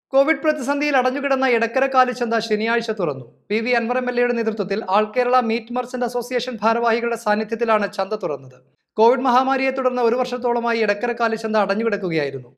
Covid പ്രതിസന്ധിയിൽ അടഞ്ഞുകിടന്ന എടക്കര കാലിച്ചന്ത ശനിയാഴ്ച തുറന്നു P V Anvar M L എയുടെ നേതൃത്വത്തിൽ all Kerala meat merchant association ഭാരവാഹികളുടെ സാന്നിധ്യത്തിലാണ് ചന്ത തുറന്നത് കോവിഡ് മഹാമാരിയെ തുടർന്ന് ഒരു വർഷത്തോളമായി എടക്കര കാലിച്ചന്ത അടഞ്ഞുകിടക്കുകയായിരുന്നു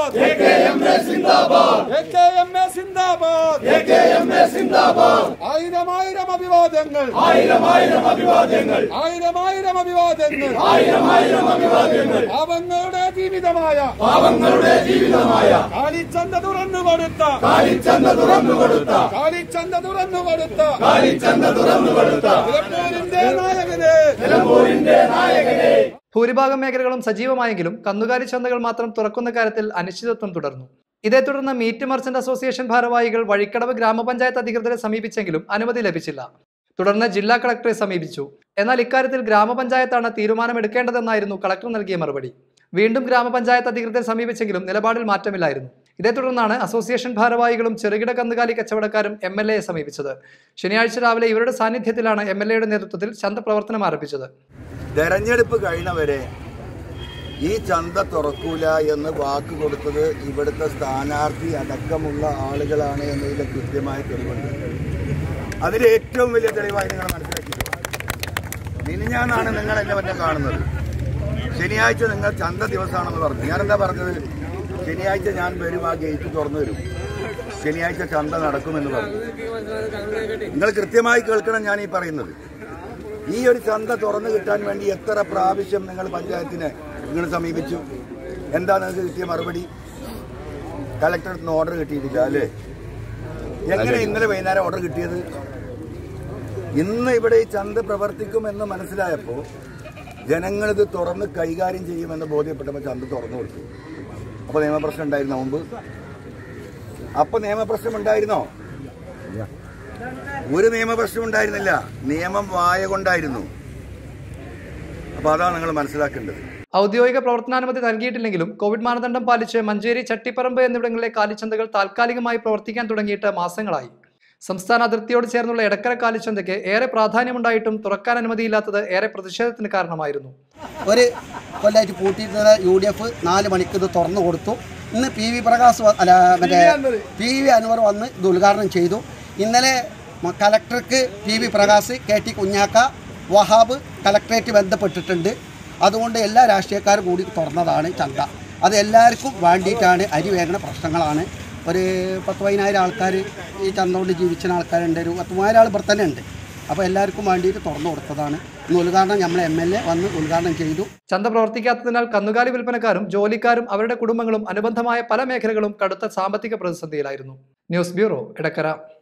ആയിരം ആയിരം അഭിവാദ്യങ്ങൾ ആയിരം ആയിരം അഭിവാദ്യങ്ങൾ ആയിരം ആയിരം അഭിവാദ്യങ്ങൾ ആയിരം ആയിരം അഭിവാദ്യങ്ങൾ പാവങ്ങളുടെ ജീവിതമായ പാവങ്ങളുടെ ജീവിതമായ കാലിച്ചന്ത തുറന്നു കൊടുത്ത കാലിച്ചന്ത തുറന്നു കൊടുത്ത കാലിച്ചന്ത തുറന്നു കൊടുത്ത കാലിച്ചന്ത തുറന്നു കൊടുത്ത നിലമ്പൂരിന്റെ നായകനെ നിലമ്പൂരിന്റെ നായകനെ ഭൂരിഭാഗം മേഖലകളും സജീവമായെങ്കിലും കന്നുകാലി ചന്തകൾ മാത്രം തുറക്കുന്ന കാര്യത്തിൽ അനിശ്ചിതത്വം തുടർന്നു ഇതേ തുടർന്ന് മീറ്റ് മർച്ചന്റ് അസോസിയേഷൻ ഭാരവാഹികൾ വഴിക്കടവ് ഗ്രാമപഞ്ചായത്ത് അധികൃതരെ സമീപിച്ചെങ്കിലും അനുമതി ലഭിച്ചില്ല തുടർന്ന് ജില്ലാ കളക്ടറെ സമീപിച്ചു എന്നാൽ ഇക്കാര്യത്തിൽ ഗ്രാമപഞ്ചായത്താണ് തീരുമാനമെടുക്കേണ്ടതെന്നായിരുന്നു കളക്ടർ നൽകിയ മറുപടി വീണ്ടും ഗ്രാമപഞ്ചായത്ത് അധികൃതരെ സമീപിച്ചെങ്കിലും നിലപാടിൽ മാറ്റമില്ലായിരുന്നു ഇതേ തുടർന്നാണ് അസോസിയേഷൻ ഭാരവാഹികളും ചെറുകിട കന്നുകാലി കച്ചവടക്കാരും എം എൽ എയെ സമീപിച്ചത് ശനിയാഴ്ച രാവിലെ ഇവരുടെ സാന്നിധ്യത്തിലാണ് എം എൽ എയുടെ നേതൃത്വത്തിൽ ചന്ത പ്രവർത്തനം ആരംഭിച്ചത് തെരഞ്ഞെടുപ്പ് കഴിഞ്ഞവരെ ഈ ചന്ത തുറക്കൂല എന്ന് വാക്ക് കൊടുത്തത് ഇവിടുത്തെ സ്ഥാനാർത്ഥി അടക്കമുള്ള ആളുകളാണ് എന്നതിന്റെ കൃത്യമായ തെളിവുണ്ട് അതിൽ ഏറ്റവും വലിയ തെളിവായി നിങ്ങൾ മനസ്സിലാക്കിയിട്ടുള്ളത് മിനിഞ്ഞാന്നാണ് നിങ്ങൾ എന്നെ മറ്റേ കാണുന്നത് ശനിയാഴ്ച നിങ്ങൾ ചന്ത ദിവസമാണെന്ന് പറഞ്ഞു ഞാനെന്താ പറഞ്ഞത് ശനിയാഴ്ച ഞാൻ വരും ആ ഗേറ്റ് തുറന്നു വരും ശനിയാഴ്ച ചന്ത നടക്കുമെന്ന് പറഞ്ഞു നിങ്ങൾ കൃത്യമായി കേൾക്കണം ഞാൻ ഈ പറയുന്നത് ഈ ഒരു ചന്ത തുറന്നു കിട്ടാൻ വേണ്ടി എത്ര പ്രാവശ്യം നിങ്ങൾ പഞ്ചായത്തിനെ നിങ്ങൾ സമീപിച്ചു എന്താ നിങ്ങൾക്ക് കിട്ടിയ മറുപടി കലക്ടറിൽ നിന്ന് ഓർഡർ കിട്ടിയിട്ടില്ല അല്ലേ എങ്ങനെ ഇന്നലെ വൈകുന്നേരം ഓർഡർ കിട്ടിയത് ഇന്ന് ഇവിടെ ഈ ചന്ത പ്രവർത്തിക്കുമെന്ന് മനസ്സിലായപ്പോൾ ജനങ്ങളിത് തുറന്ന് കൈകാര്യം ചെയ്യുമെന്ന് ബോധ്യപ്പെട്ടപ്പോൾ ചന്ത തുറന്നു കൊടുത്തു അപ്പോൾ നിയമപ്രശ്നം ഉണ്ടായിരുന്നോ മുമ്പ് അപ്പൊ നിയമപ്രശ്നം ഉണ്ടായിരുന്നോ ഒരു നിയമപ്രശ്നം ഉണ്ടായിരുന്നില്ല നിയമം വായ കൊണ്ടായിരുന്നു അപ്പൊ അതാണ് നിങ്ങൾ മനസ്സിലാക്കേണ്ടത് ഔദ്യോഗിക പ്രവർത്തനാനുമതി നൽകിയിട്ടില്ലെങ്കിലും കോവിഡ് മാനദണ്ഡം പാലിച്ച് മഞ്ചേരി ചട്ടിപ്പറമ്പ് എന്നിവിടങ്ങളിലെ കാലിച്ചന്തകൾ താൽക്കാലികമായി പ്രവർത്തിക്കാൻ തുടങ്ങിയിട്ട് മാസങ്ങളായി സംസ്ഥാന അതിർത്തിയോട് ചേർന്നുള്ള എടക്കര കാലിച്ചന്തയ്ക്ക് ഏറെ പ്രാധാന്യമുണ്ടായിട്ടും തുറക്കാൻ അനുമതിയില്ലാത്തത് ഏറെ പ്രതിഷേധത്തിന് കാരണമായിരുന്നു ഒരു കൊല്ലമായിട്ട് പൂട്ടിയിരുന്നത് യു ഡി എഫ് നാല് മണിക്ക് ഇത് തുറന്നു കൊടുത്തു ഇന്ന് പി വി പ്രകാശ് വ- അല്ല മറ്റേ പി വി അൻവർ വന്ന് ഇത് ഉദ്ഘാടനം ചെയ്തു ഇന്നലെ മ- കലക്ടർക്ക് P V Prakash K T Kunhakka Wahab collectorate ബന്ധപ്പെട്ടിട്ടുണ്ട് അതുകൊണ്ട് എല്ലാ രാഷ്ട്രീയക്കാരും കൂടി തുറന്നതാണ് ചന്ത അത് എല്ലാവർക്കും വേണ്ടിയിട്ടാണ് അരി വേഗണ പ്രശ്നങ്ങളാണ് ഒരു പത്ത് പതിനായിരം ആൾക്കാർ ഈ ചന്ത കൊണ്ട് ജീവിച്ച ആൾക്കാരുണ്ട് ഒരു പത്ത് മൂവായിരം ആൾ ഇവിടെ തന്നെ ഉണ്ട് അപ്പോൾ എല്ലാവർക്കും വേണ്ടിയിട്ട് തുറന്നു കൊടുത്തതാണ് ഇന്ന് ഉദ്ഘാടനം നമ്മളെ എം എൽ എ വന്ന് ഉദ്ഘാടനം ചെയ്തു ചന്ത പ്രവർത്തിക്കാത്തതിനാൽ കന്നുകാലി വിൽപ്പനക്കാരും ജോലിക്കാരും അവരുടെ കുടുംബങ്ങളും അനുബന്ധമായ പല മേഖലകളും കടുത്ത സാമ്പത്തിക പ്രതിസന്ധിയിലായിരുന്നു ന്യൂസ് ബ്യൂറോ എടക്കര